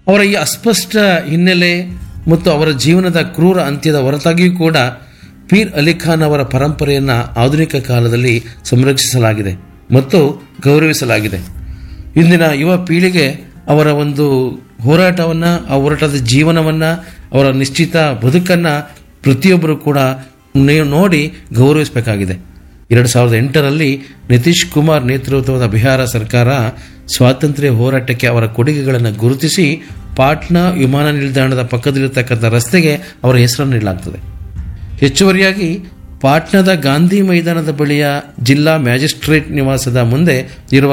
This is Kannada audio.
ಅವರ ಈ ಅಸ್ಪಷ್ಟ ಹಿನ್ನೆಲೆ ಮತ್ತು ಅವರ ಜೀವನದ ಕ್ರೂರ ಅಂತ್ಯದ ಹೊರತಾಗಿಯೂ ಕೂಡ ಪೀರ್ ಅಲಿ ಖಾನ್ ಅವರ ಪರಂಪರೆಯನ್ನು ಆಧುನಿಕ ಕಾಲದಲ್ಲಿ ಸಂರಕ್ಷಿಸಲಾಗಿದೆ ಮತ್ತು ಗೌರವಿಸಲಾಗಿದೆ ಇಂದಿನ ಯುವ ಪೀಳಿಗೆ ಅವರ ಒಂದು ಹೋರಾಟವನ್ನು ಆ ಹೋರಾಟದ ಜೀವನವನ್ನು ಅವರ ನಿಶ್ಚಿತ ಬದುಕನ್ನು ಪ್ರತಿಯೊಬ್ಬರು ಕೂಡ ನೇ- ನೋಡಿ ಗೌರವಿಸಬೇಕಾಗಿದೆ ಎರಡು ಸಾವಿರದ ಎಂಟರಲ್ಲಿ ನಿತೀಶ್ ಕುಮಾರ್ ನೇತೃತ್ವದ ಬಿಹಾರ ಸರ್ಕಾರ ಸ್ವಾತಂತ್ರ್ಯ ಹೋರಾಟಕ್ಕೆ ಅವರ ಕೊಡುಗೆಗಳನ್ನು ಗುರುತಿಸಿ ಪಾಟ್ನಾ ವಿಮಾನ ನಿಲ್ದಾಣದ ಪಕ್ಕದಲ್ಲಿರ್ತಕ್ಕಂಥ ರಸ್ತೆಗೆ ಅವರ ಹೆಸರನ್ನು ನೀಡಲಾಗ್ತದೆ ಹೆಚ್ಚುವರಿಯಾಗಿ ಪಾಟ್ನಾದ ಗಾಂಧಿ ಮೈದಾನದ ಬಳಿಯ ಜಿಲ್ಲಾ ಮ್ಯಾಜಿಸ್ಟ್ರೇಟ್ ನಿವಾಸದ ಮುಂದೆ ಇರುವ